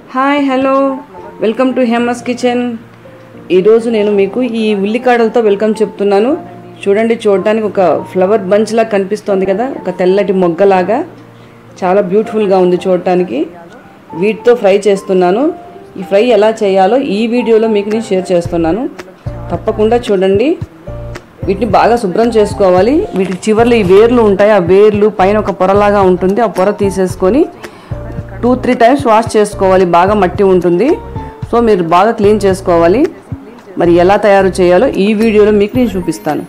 hi hello welcome to Hema's kitchen ఈరోజు నేను మీకు ఈ ఉల్లికాడలతో వెల్కమ్ చెప్తున్నాను చూడండి చూడడానికి ఒక ఫ్లవర్ బంచ్ లాగా కనిపిస్తోంది కదా ఒక తెల్లటి మొగ్గలాగా చాలా బ్యూటిఫుల్గా ఉంది చూడటానికి వీటితో ఫ్రై చేస్తున్నాను ఈ ఫ్రై ఎలా చేయాలో ఈ వీడియోలో మీకు నేను షేర్ చేస్తున్నాను తప్పకుండా చూడండి వీటిని బాగా శుభ్రం చేసుకోవాలి వీటికి చివర్లో ఈ వేర్లు ఉంటాయి ఆ వేర్లు పైన ఒక పొరలాగా ఉంటుంది ఆ పొర తీసేసుకొని టూ త్రీ టైమ్స్ వాష్ చేసుకోవాలి బాగా మట్టి ఉంటుంది సో మీరు బాగా క్లీన్ చేసుకోవాలి మరి ఎలా తయారు చేయాలో ఈ వీడియోలో మీకు నేను చూపిస్తాను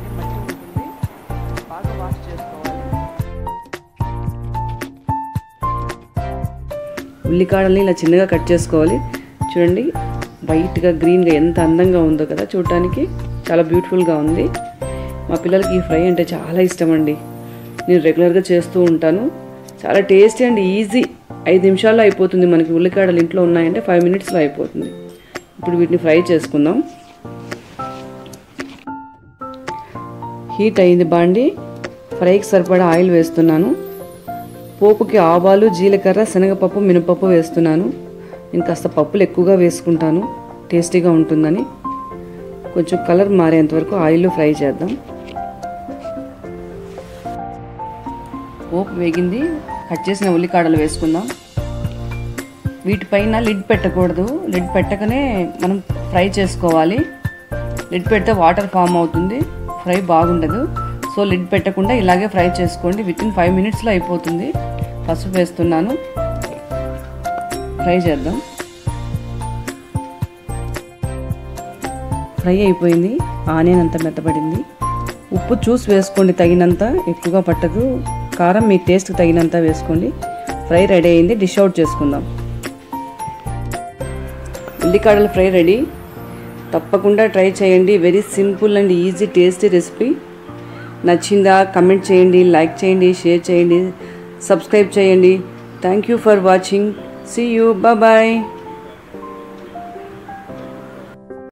ఉల్లికాడల్ని ఇలా చిన్నగా కట్ చేసుకోవాలి చూడండి వైట్గా గ్రీన్గా ఎంత అందంగా ఉందో కదా చూడటానికి చాలా బ్యూటిఫుల్గా ఉంది మా పిల్లలకి ఈ ఫ్రై అంటే చాలా ఇష్టం అండి నేను రెగ్యులర్గా చేస్తూ ఉంటాను చాలా టేస్టీ అండ్ ఈజీ ఐదు నిమిషాల్లో అయిపోతుంది మనకి ఉల్లికాడలు ఇంట్లో ఉన్నాయంటే ఫైవ్ మినిట్స్లో అయిపోతుంది ఇప్పుడు వీటిని ఫ్రై చేసుకుందాం హీట్ అయింది బాండి ఫ్రైకి సరిపడా ఆయిల్ వేస్తున్నాను పోపుకి ఆవాలు జీలకర్ర శనగపప్పు మినపప్పు వేస్తున్నాను నేను కాస్త పప్పులు ఎక్కువగా వేసుకుంటాను టేస్టీగా ఉంటుందని కొంచెం కలర్ మారేంత వరకు ఆయిల్లో ఫ్రై చేద్దాం పోపు వేగింది కట్ చేసిన ఉల్లికాడలు వేసుకుందాం వీటిపైన లిడ్ పెట్టకూడదు లిడ్ పెట్టకనే మనం ఫ్రై చేసుకోవాలి లిడ్ పెడితే వాటర్ ఫామ్ అవుతుంది ఫ్రై బాగుండదు సో లిడ్ పెట్టకుండా ఇలాగే ఫ్రై చేసుకోండి విత్ ఇన్ ఫైవ్ మినిట్స్లో అయిపోతుంది పసుపు వేస్తున్నాను ఫ్రై చేద్దాం ఫ్రై అయిపోయింది ఆనియన్ అంతా మెత్తబడింది ఉప్పు చూసి వేసుకోండి తగినంత ఎక్కువగా పట్టదు కారం మీ టేస్ట్కి తగినంత వేసుకోండి ఫ్రై రెడీ అయింది డిష్ అవుట్ చేసుకుందాం ఉల్లికాడల ఫ్రై రెడీ తప్పకుండా ట్రై చేయండి very simple and easy tasty recipe నచ్చిందా కమెంట్ చేయండి లైక్ చేయండి షేర్ చేయండి సబ్స్క్రైబ్ చేయండి thank you for watching see you bye